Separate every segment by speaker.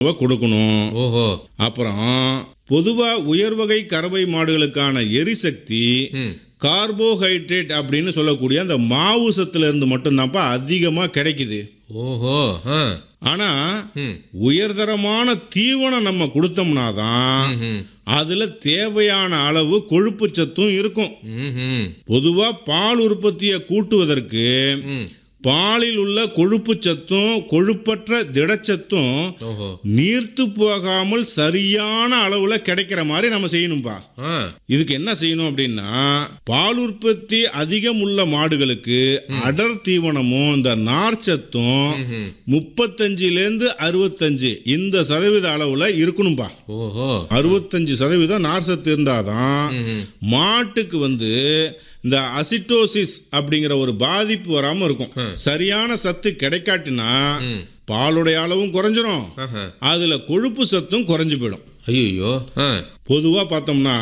Speaker 1: கொடுக்கணும்
Speaker 2: ஓஹோ
Speaker 1: அப்புறம் பொதுவா உயர்வகை கறவை மாடுகளுக்கான எரிசக்தி
Speaker 2: ம்
Speaker 1: கார்போஹைட்ரேட் அப்படின்னு சொல்லக்கூடிய அந்த மாவு சத்துல இருந்து மட்டும்தான்ப்பா அதிகமா கிடைக்குது
Speaker 2: ஓஹோ ஆ
Speaker 1: ஆனா
Speaker 2: ம்
Speaker 1: உயர்தரமான தீவனம் நம்ம கொடுத்தோம்னா தான்
Speaker 2: ம்
Speaker 1: அதுல தேவையான அளவு கொழுப்பு சத்தும் இருக்கும்
Speaker 2: ம் ம்
Speaker 1: பொதுவா பால் உற்பத்தியை கூட்டுவதற்கு
Speaker 2: ம்
Speaker 1: பாலில் உள்ள கொழுப்பு சத்தும் கொழுப்பற்ற திடச்சத்தும்
Speaker 2: ஓஹோ
Speaker 1: நீர்த்து போகாமல் சரியான அளவுல கிடைக்கிற மாதிரி நம்ம செய்யணும்பா
Speaker 2: ஆ
Speaker 1: இதுக்கு என்ன செய்யணும் அப்படின்னா பால் உற்பத்தி அதிகம் உள்ள மாடுகளுக்கு அடர் தீவனமும் இந்த நார்ச்சத்தும்
Speaker 2: ம்
Speaker 1: முப்பத்தஞ்சுலேருந்து அறுபத்தஞ்சு இந்த சதவீத அளவுல இருக்கணும்பா
Speaker 2: ஓஹோ
Speaker 1: அறுபத்தஞ்சு சதவீதம் நார் சத்து இருந்தாதான்
Speaker 2: ம்
Speaker 1: மாட்டுக்கு வந்து இந்த அசிட்டோசிஸ் அப்படிங்கிற ஒரு பாதிப்பு வராம இருக்கும் சரியான சத்து கிடைக்காட்டினா
Speaker 2: ம்
Speaker 1: பாலுடைய அளவும் குறைஞ்சிரும்
Speaker 2: ஆஹா
Speaker 1: அதுல கொழுப்பு சத்தும் குறைஞ்சு போயிடும்
Speaker 2: ஐயோ ஆ
Speaker 1: பொதுவா பார்த்தோம்னா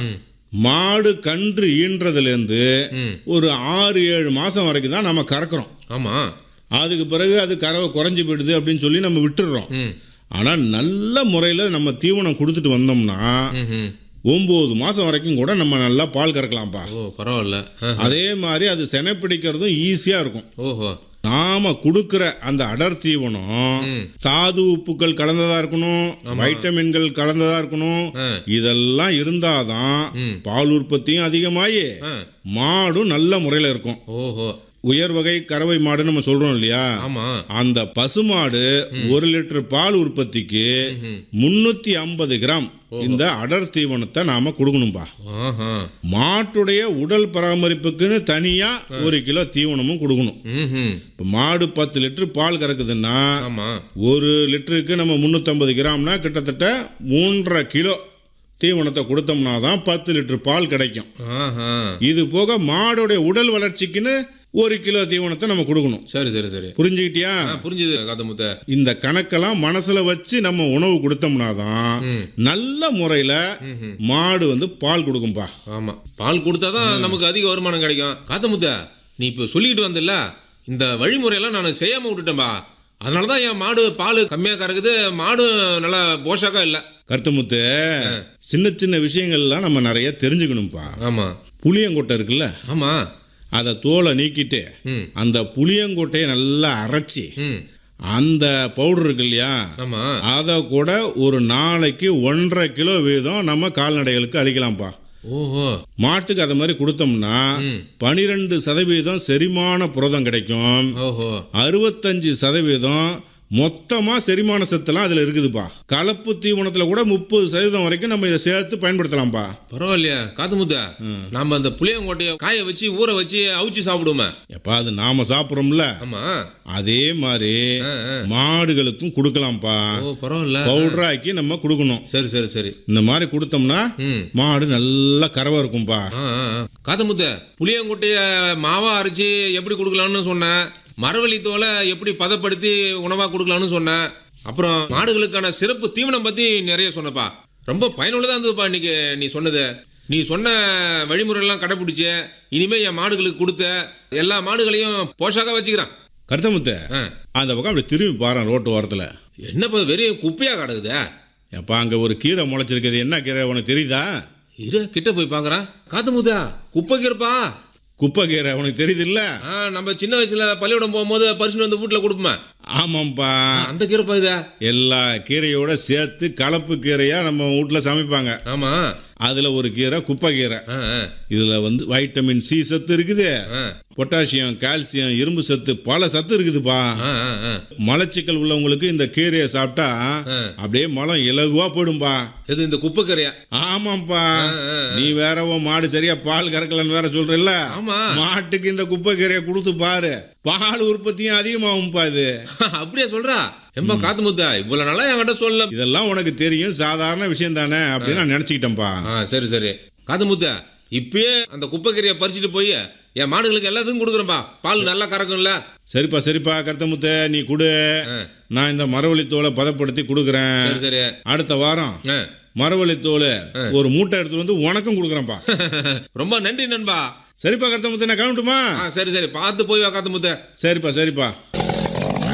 Speaker 1: மாடு கன்று ஈன்றதுலேருந்து
Speaker 2: ம்
Speaker 1: ஒரு ஆறு ஏழு மாசம் வரைக்கும் தான் நம்ம கறக்குறோம்
Speaker 2: ஆமா
Speaker 1: அதுக்கு பிறகு அது கறவை குறைஞ்சு போயிடுது அப்படின்னு சொல்லி நம்ம விட்டுடுறோம்
Speaker 2: ம்
Speaker 1: ஆனால் நல்ல முறையில் நம்ம தீவனம் கொடுத்துட்டு வந்தோம்னா
Speaker 2: ம் ம்
Speaker 1: ஒம்பது மாதம் வரைக்கும் கூட நம்ம நல்லா பால் கறக்கலாம்ப்பா
Speaker 2: ஓ பரவாயில்ல ஆ
Speaker 1: அதே மாதிரி அது செனைப்பிடிக்கிறதும் ஈஸியாக இருக்கும்
Speaker 2: ஓஹோ
Speaker 1: நாம கொடுக்கிற அந்த அடர் தீவனம்
Speaker 2: ம்
Speaker 1: தாது உப்புக்கள் கலந்ததா இருக்கணும் வைட்டமின்கள் கலந்ததா இருக்கணும்
Speaker 2: ஆ
Speaker 1: இதெல்லாம் இருந்தாதான்
Speaker 2: ம்
Speaker 1: பால் உற்பத்தியும் அதிகமாகி
Speaker 2: ஆ
Speaker 1: மாடும் நல்ல முறையில் இருக்கும்
Speaker 2: ஓஹோ
Speaker 1: உயர் வகை கறவை மாடு நம்ம சொல்றோம் இல்லையா
Speaker 2: ஆமா
Speaker 1: அந்த பசுமாடு ஒரு லிட்டர் பால் உற்பத்திக்கு
Speaker 2: ம்
Speaker 1: முன்னூத்தி ஐம்பது கிராம் இந்த அடர் தீவனத்தை நாம கொடுக்கணும்பா
Speaker 2: ஆஹா
Speaker 1: மாட்டுடைய உடல் பராமரிப்புக்குன்னு தனியா ஒரு கிலோ தீவனமும் கொடுக்கணும்
Speaker 2: ம் ம்
Speaker 1: இப்போ மாடு பத்து லிட்டர் பால் கறக்குதுன்னா
Speaker 2: ஆமா
Speaker 1: ஒரு லிட்டருக்கு நம்ம முந்நூற்றம்பது கிராம்னா கிட்டத்தட்ட மூன்றரை கிலோ தீவனத்தை கொடுத்தோம்னா தான் பத்து லிட்டர் பால் கிடைக்கும்
Speaker 2: ஆஹா
Speaker 1: இது போக மாடுடைய உடல் வளர்ச்சிக்குன்னு ஒரு கிலோ தீவனத்தை நம்ம கொடுக்கணும்
Speaker 2: சரி சரி சரி
Speaker 1: புரிஞ்சுக்கிட்டியா
Speaker 2: ஆ புரிஞ்சுது காத்தமுத்த
Speaker 1: இந்த கணக்கெல்லாம் மனசுல வச்சு நம்ம உணவு கொடுத்தோம்னா தான்
Speaker 2: ம்
Speaker 1: நல்ல முறையில்
Speaker 2: ம்ஹும்.
Speaker 1: மாடு வந்து பால் கொடுக்கும்பா
Speaker 2: ஆமா பால் கொடுத்தாதான் நமக்கு அதிக வருமானம் கிடைக்கும் காத்தமுத்த நீ இப்போ சொல்லிக்கிட்டு வந்தல இந்த வழிமுறையெல்லாம் நான் செய்யாம விட்டுட்டேன்பா அதனால தான் என் மாடு பால் கம்மியாக கறக்குது மாடு நல்லா போஷாக்கா இல்லை
Speaker 1: கருத்துமுத்து சின்ன சின்ன விஷயங்கள்லாம் நம்ம நிறைய தெரிஞ்சுக்கணும்ப்பா
Speaker 2: ஆமா
Speaker 1: புளியங்கொட்டை இருக்குல்ல
Speaker 2: ஆமா
Speaker 1: அதை தோலை நீக்கிட்டு
Speaker 2: ம்
Speaker 1: அந்த புளியங்கொட்டையை நல்லா அரைச்சி
Speaker 2: ம்
Speaker 1: அந்த பவுடர் இருக்கு இல்லையா
Speaker 2: ஆமா
Speaker 1: அதை கூட ஒரு நாளைக்கு ஒன்றரை கிலோ வீதம் நம்ம கால்நடைகளுக்கு அளிக்கலாம்ப்பா
Speaker 2: ஓஹோ
Speaker 1: மாட்டுக்கு அதை மாதிரி கொடுத்தோம்னா
Speaker 2: ம்
Speaker 1: பனிரெண்டு சதவீதம் செரிமான புரதம் கிடைக்கும்
Speaker 2: ஓஹோ
Speaker 1: அறுபத்தஞ்சு சதவீதம் மொத்தமாக செரிமான சத்தெல்லாம் அதில் இருக்குதுப்பா கலப்பு தீவனத்தில் கூட முப்பது சதவீதம் வரைக்கும் நம்ம இதை சேர்த்து பயன்படுத்தலாம்ப்பா
Speaker 2: பரவாயில்லையா காத்துமுத்த நாம அந்த புளியங்கொட்டையை காய வச்சு ஊற வச்சு அவிச்சு சாப்பிடுவோமே
Speaker 1: எப்பா அது நாம சாப்பிட்றோம்ல
Speaker 2: ஆமா
Speaker 1: அதே மாதிரி
Speaker 2: ஆ, ஆ.
Speaker 1: மாடுகளுக்கும் கொடுக்கலாம்ப்பா
Speaker 2: ஓ பரவாயில்ல
Speaker 1: பவுடராக்கி நம்ம கொடுக்கணும்
Speaker 2: சரி சரி சரி
Speaker 1: இந்த மாதிரி கொடுத்தோம்னா
Speaker 2: ம்
Speaker 1: மாடு நல்லா கறவை இருக்கும்பா
Speaker 2: ஆ, ஆ, ஆ. காத்தமுத்த புளியங்கொட்டைய மாவா அரைச்சி எப்படி கொடுக்கலாம்னு சொன்னேன் மரவள்ளி தோலை எப்படி பதப்படுத்தி உணவா கொடுக்கலாம்னு சொன்னேன் அப்புறம் மாடுகளுக்கான சிறப்பு தீவனம் பத்தி நிறைய சொன்னப்பா ரொம்ப பயனுள்ளதா இருந்ததுப்பா இன்னைக்கு நீ சொன்னது நீ சொன்ன வழிமுறையெல்லாம் கடைப்பிடிச்சு இனிமே என் மாடுகளுக்கு கொடுத்த எல்லா மாடுகளையும் போஷாக்கா வச்சுக்கிறேன்
Speaker 1: கருத்தமுத்த
Speaker 2: ஆ.
Speaker 1: அந்த பக்கம் அப்படி திரும்பி பாரு ரோட்டு ஓரத்தில்
Speaker 2: என்னப்பா வெறும் குப்பையா கிடக்குதே
Speaker 1: எப்பா அங்கே ஒரு கீரை முளைச்சிருக்குது என்ன கீரை உனக்கு தெரியுதா
Speaker 2: இரு கிட்ட போய் பார்க்கறேன் காத்தமுத்தா குப்பை கீரைப்பா
Speaker 1: குப்பை கீரை உனக்கு தெரியுது இல்ல
Speaker 2: ஆ நம்ம சின்ன வயசுல பள்ளிக்கூடம் போகும்போது பரிசு வந்து வீட்டில் கொடுப்போமே
Speaker 1: ஆமாம்ப்பா
Speaker 2: அந்த கீரைப்பா இதா
Speaker 1: எல்லா கீரையோட சேர்த்து கலப்பு கீரையா நம்ம வீட்டில் சமைப்பாங்க
Speaker 2: ஆமா
Speaker 1: அதில் ஒரு கீரை குப்பை கீரை
Speaker 2: ஆ, ஆ,
Speaker 1: இதில் வந்து வைட்டமின் சி சத்து இருக்குது
Speaker 2: ஆ,
Speaker 1: பொட்டாசியம் கால்சியம் இரும்பு சத்து பல சத்து இருக்குதுப்பா
Speaker 2: ஆ, ஆ, ஆ.
Speaker 1: மலச்சிக்கல் உள்ளவங்களுக்கு இந்த கீரையை சாப்பிட்டா அப்படியே மலம் இலகுவா போயிடும்பா
Speaker 2: இது இந்த குப்பை கீரையா
Speaker 1: ஆமாப்பா நீ வேற உன் மாடு சரியா பால் கறக்கலன்னு வேற சொல்றல்ல
Speaker 2: ஆமா
Speaker 1: மாட்டுக்கு இந்த குப்பை கீரையை கொடுத்து பாரு பால் உற்பத்தியும் அதிகமாகும்பா இது
Speaker 2: அப்படியே சொல்றா எம்பா காத்து முத்தா இவ்வளவு நாளா என்கிட்ட சொல்லல
Speaker 1: இதெல்லாம் உனக்கு தெரியும் சாதாரண விஷயம் தானே அப்படின்னு நான் நினைச்சுக்கிட்டேன்ப்பா
Speaker 2: ஆ சரி சரி காத்து முத்தா இப்பயே அந்த குப்பை கீரையை பறிச்சுட்டு போய் என் மாடுகளுக்கு எல்லாத்துக்கும் கொடுக்குறேன்பா பால் நல்லா கறக்கும்ல
Speaker 1: சரிப்பா சரிப்பா கருத்தமுத்த நீ கொடு
Speaker 2: ஆ,
Speaker 1: நான் இந்த மரவள்ளித்தோலை பதப்படுத்தி கொடுக்குறேன்
Speaker 2: சரி சரி
Speaker 1: அடுத்த வாரம்
Speaker 2: ஆ.
Speaker 1: மரவள்ளித்தோலை ஒரு மூட்டை எடுத்துட்டு வந்து உனக்கும் கொடுக்குறேன்ப்பா
Speaker 2: ரொம்ப நன்றி நண்பா
Speaker 1: சரிப்பா கருத்தமுத்த நான் கிளம்பட்டுமா
Speaker 2: ஆ சரி சரி பார்த்து போய் வா காத்து முத்த
Speaker 1: சரிப்பா சரிப்பா